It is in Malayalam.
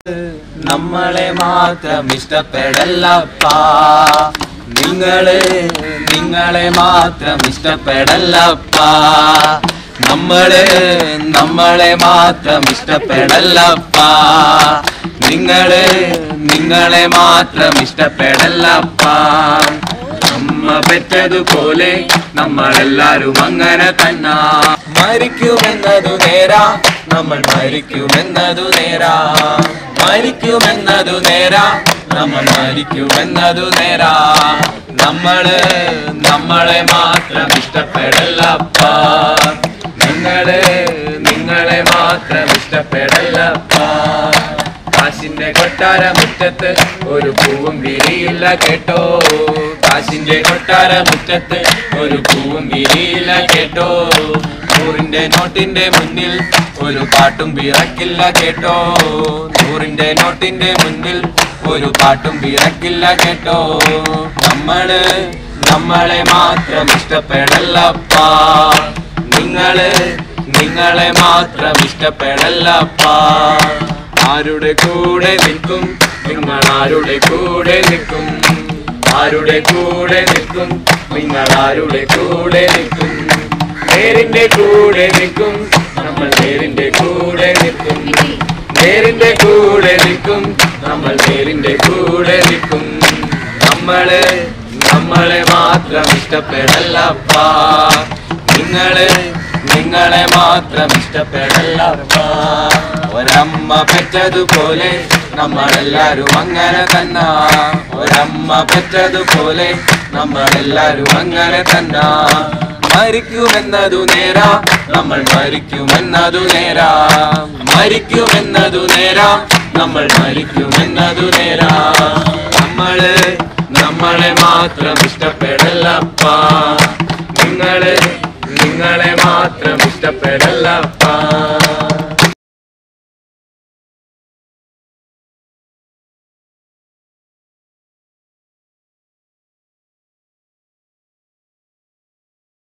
നമ്മളെ മാത്രം ഇഷ്ടപ്പെടല്ലപ്പാ നിങ്ങള് നിങ്ങളെ മാത്രം ഇഷ്ടപ്പെടല്ലപ്പാ നമ്മള് നമ്മളെ മാത്രം ഇഷ്ടപ്പെടല്ലപ്പാ നിങ്ങള് നിങ്ങളെ മാത്രം ഇഷ്ടപ്പെടല്ലപ്പാ അമ്മ പെറ്റതുപോലെ നമ്മളെല്ലാരും അങ്ങനെ തന്നെ മരിക്കുമെന്നതു നേരാ നമ്മൾ മരിക്കുമെന്നതു നേരാ മരിക്കുമെന്നതു നേരാ നമ്മൾ മരിക്കുമെന്നതു നേരാ നമ്മള് നമ്മളെ മാത്രം ഇഷ്ടപ്പെടല്ലപ്പാ നിങ്ങള് നിങ്ങളെ മാത്രം ഇഷ്ടപ്പെടല്ലപ്പാ കാശിന്റെ കൊട്ടാര മുറ്റത്ത് ഒരു പൂവും വിരിയില്ല കേട്ടോ കാശിന്റെ കൊട്ടാര മുറ്റത്ത് ഒരു പൂവും വിരിയില്ല കേട്ടോ നൂറിന്റെ നോട്ടിന്റെ മുന്നിൽ ഒരു പാട്ടും പിറക്കില്ല കേട്ടോ നൂറിന്റെ നോട്ടിന്റെ മുന്നിൽ ഒരു പാട്ടും പിറക്കില്ല കേട്ടോ നമ്മള് നമ്മളെ മാത്രം ഇഷ്ടപ്പെടല്ലപ്പാ നിങ്ങള് നിങ്ങളെ മാത്രം ഇഷ്ടപ്പെടല്ലപ്പാ ആരുടെ കൂടെ നിൽക്കും നിങ്ങൾ ആരുടെ കൂടെ നിൽക്കും ആരുടെ കൂടെ നിൽക്കും നിങ്ങൾ ആരുടെ കൂടെ നിൽക്കും നേരിന്റെ കൂടെ നിൽക്കും നമ്മൾ നേരിന്റെ കൂടെ നിൽക്കും നേരിന്റെ കൂടെ നിൽക്കും നമ്മൾ നേരിന്റെ കൂടെ നിൽക്കും നമ്മള് നമ്മളെ മാത്രം ഇഷ്ടപ്പെടല്ലപ്പാ നിങ്ങള് നിങ്ങളെ മാത്രം ഇഷ്ടപ്പെടല്ലപ്പാ ഒരമ്മ പെറ്റതുപോലെ നമ്മളെല്ലാരും അങ്ങനെ തന്നെ ഒരമ്മ പെറ്റതുപോലെ നമ്മളെല്ലാരും അങ്ങനെ തന്നെ മരിക്കുമെന്നതു നേരാ നമ്മൾ മരിക്കുമെന്നതു നേരാ മരിക്കുമെന്നതു നേരാ നമ്മൾ മരിക്കുമെന്നതു നേരാ നമ്മള് നമ്മളെ മാത്രം ഇഷ്ടപ്പെടല്ലപ്പാ നിങ്ങള് നിങ്ങളെ മാത്രം ഇഷ്ടപ്പെടല്ലപ്പാ